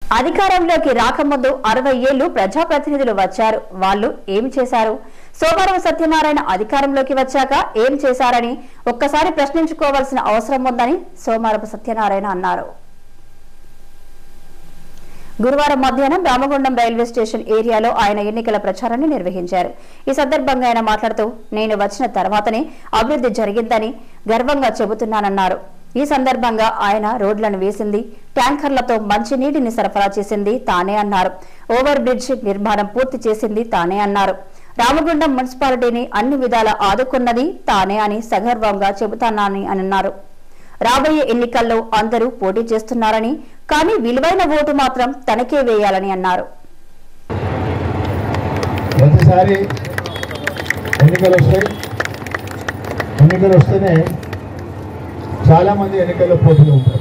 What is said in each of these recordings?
అధికారంలోకి రాకముందు అరవై ఏళ్లు ప్రజాప్రతినిధులు వచ్చారు వాళ్ళు ఏం చేశారు సోమవారం సత్యనారాయణ అధికారంలోకి వచ్చాక ఏం చేశారని ఒక్కసారి ప్రశ్నించుకోవాల్సిన అవసరం ఉందని సోమవారపు సత్యనారాయణ అన్నారు గురువారం మధ్యాహ్నం రామగుండం రైల్వే స్టేషన్ ఏరియాలో ఆయన ఎన్నికల ప్రచారాన్ని నిర్వహించారు ఈ సందర్భంగా ఆయన మాట్లాడుతూ నేను వచ్చిన తర్వాతనే అభివృద్ధి జరిగిందని గర్వంగా చెబుతున్నానన్నారు ఈ సందర్భంగా ఆయన రోడ్లను వేసింది ట్యాంకర్లతో మంచినీటిని సరఫరా చేసింది తానే అన్నారు ఓవర్ బ్రిడ్జ్ నిర్మాణం పూర్తి చేసింది తానే అన్నారు రామగుండం మున్సిపాలిటీని అన్ని విధాలా ఆదుకున్నది తానే అని సగర్వంగా చెబుతానని అన్నారు రాబోయే ఎన్నికల్లో అందరూ పోటీ చేస్తున్నారని కానీ విలువైన ఓటు మాత్రం తనకే వేయాలని అన్నారు ప్రతిసారి ఎన్నికలు వస్తాయి ఎన్నికలు వస్తేనే చాలామంది ఎన్నికల్లో పోటీలో ఉంటారు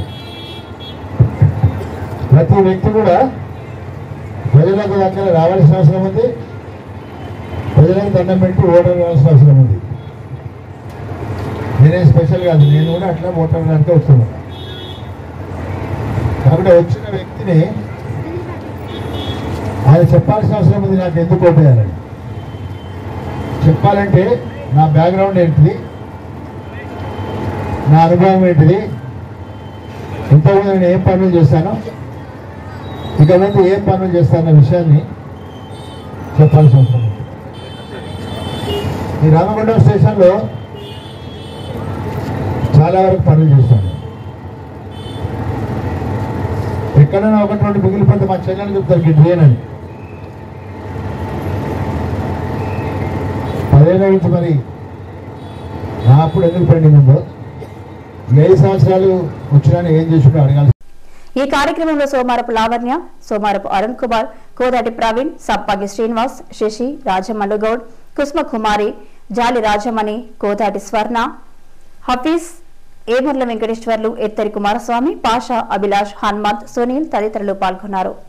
ప్రతి వ్యక్తి కూడా ప్రజలకు దగ్గర రావాల్సిన అవసరం ఉంది ప్రజలకు దండం పెట్టి ఓటర్ వేయాల్సిన అవసరం ఉంది నేనే స్పెషల్ కాదు నేను కూడా అట్లా ఓటర్ దానికే వస్తున్నాను కాబట్టి వచ్చిన వ్యక్తిని ఆయన చెప్పాల్సిన అవసరం ఉంది నాకు ఎందుకు ఓటు వేయాలని చెప్పాలంటే నా బ్యాక్గ్రౌండ్ ఏంటిది నా అనుభవం ఏంటిది ఇంతకుముందు నేను ఏం పనులు చేశాను ఇక ముందు ఏం పనులు చేస్తానన్న విషయాన్ని చెప్పాల్సిన అవసరం ఉంది ఈ రామగుండం స్టేషన్లో చాలా వరకు పనులు చేశాను ఎక్కడైనా ఒకటి రెండు మిగిలిపోతే మా చెల్లెలు చెప్తారు గిట్ చేయనని పదేళ్ళ నుంచి మరి నా అప్పుడు ఎందుకు పెండింగ్ ఉందో ఈ ఐదు సంవత్సరాలు వచ్చినా ఏం చేసుకుంటూ అడగాల్సి ఈ కార్యక్రమంలో సోమారపు లావణ్య సోమారపు అరుణ్ కుమార్ కోదాటి ప్రవీణ్ సప్పాగి శ్రీనివాస్ శశి రాజమల్లు గౌడ్ కుస్మ కుమారి జాలి రాజమణి కోదాటి స్వర్ణ హఫీజ్ ఏమర్ల వెంకటేశ్వర్లు ఎత్తరి కుమారస్వామి పాషా అభిలాష్ హనుమంత్ సునీల్ తదితరులు పాల్గొన్నారు